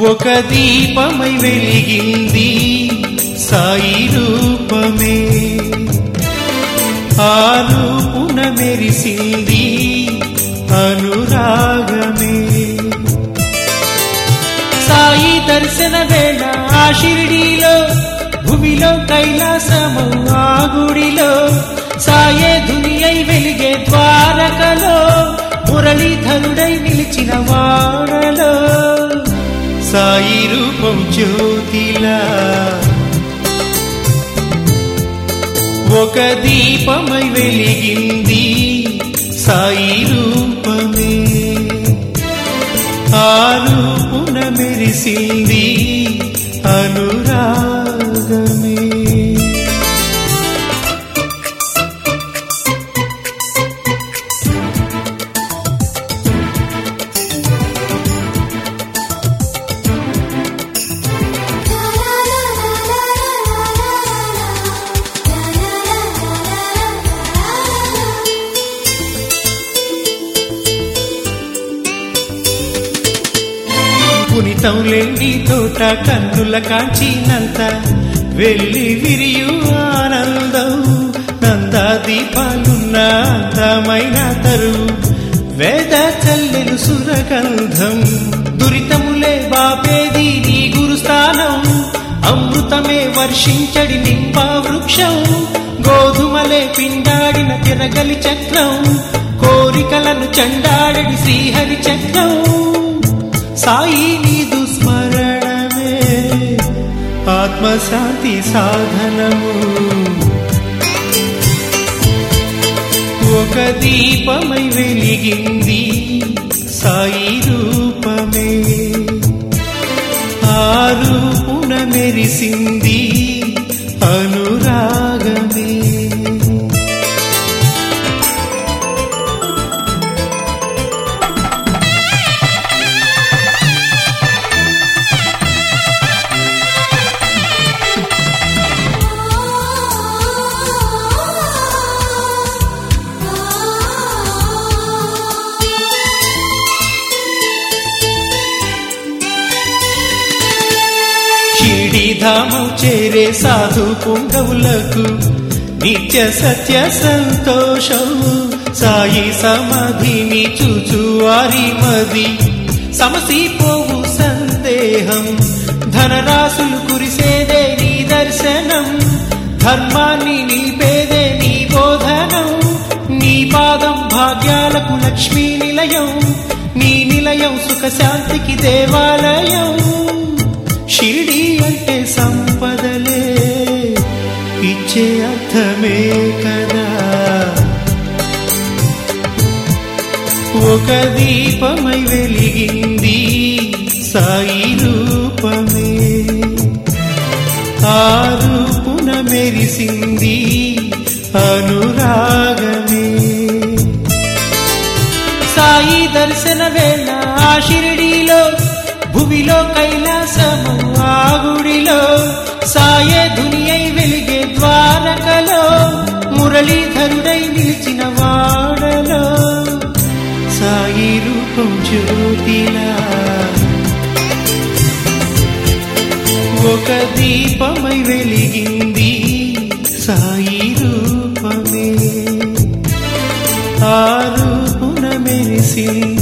ఒక దీపమై వెలిగింది సాయి రూపమే ఆ రూపున మెరిసింది అనురాగమే సాయి దర్శన వేళ ఆ షిరిడీలో భూమిలో కైలాసము ఆ గుడిలో సాయే దునియై వెలిగే ద్వారకలో మురళీధరుడై నిలిచిన వాడలో సాయి రూపం జ్యోతిలా ఒక దీపమై వెలిగింది సాయి రూపమే ఆ రూపున మెరిసింది అనురాగమే పునితం లేని తోట కన్నుల కాంచినంత వెళ్ళి విరియు ఆనందం నందా దీపాలున్న అందమైన తరువు వేద చల్లెను సురగంధం దురితములే బాపేది నీ గురుస్థానం అమృతమే వర్షించడి నింప వృక్షం గోధుమలే పిండాడిన తిరగలి చక్రం కోరికలను చండాడడి శ్రీహరి చక్రం సాయి నీదు స్మరణమే ఆత్మశాంతి సాధనము ఒక దీపమై వెలిగింది సాయి రూపమే ఆ రూపున మెరిసింది అనురాగమే షిడిధామం చేరే సాధు పుంగవులకు నిత్య సత్య సంతోషం సాయి సమాధిని చూచు వారి మది సమసిపోవు సందేహం ధనరాశులు కురిసేదే నీ దర్శనం ధర్మాన్ని నిలిపేదే నీ బోధనం నీ పాదం భాగ్యాలకు లక్ష్మీ నిలయం నీ నిలయం సుఖ శాంతికి దేవాలయం షిరిడి అంటే సంపదలే ఇచ్చే అర్థమే కదా ఒక దీపమై వెలిగింది సాయి రూపమే ఆ రూపున మెరిసింది అనురాగమే సాయి దర్శన వేళ ఆ షిరిడీలో భువిలో కైలాసము ఆ గుడిలో సాయే దునియై వెలిగే ద్వారకలో మురళీధరుడై నిలిచిన వాడలో సాయి రూపం జ్యోతిలా ఒక దీపమై వెలిగింది సాయి రూపమే ఆ రూపున మెరిసింది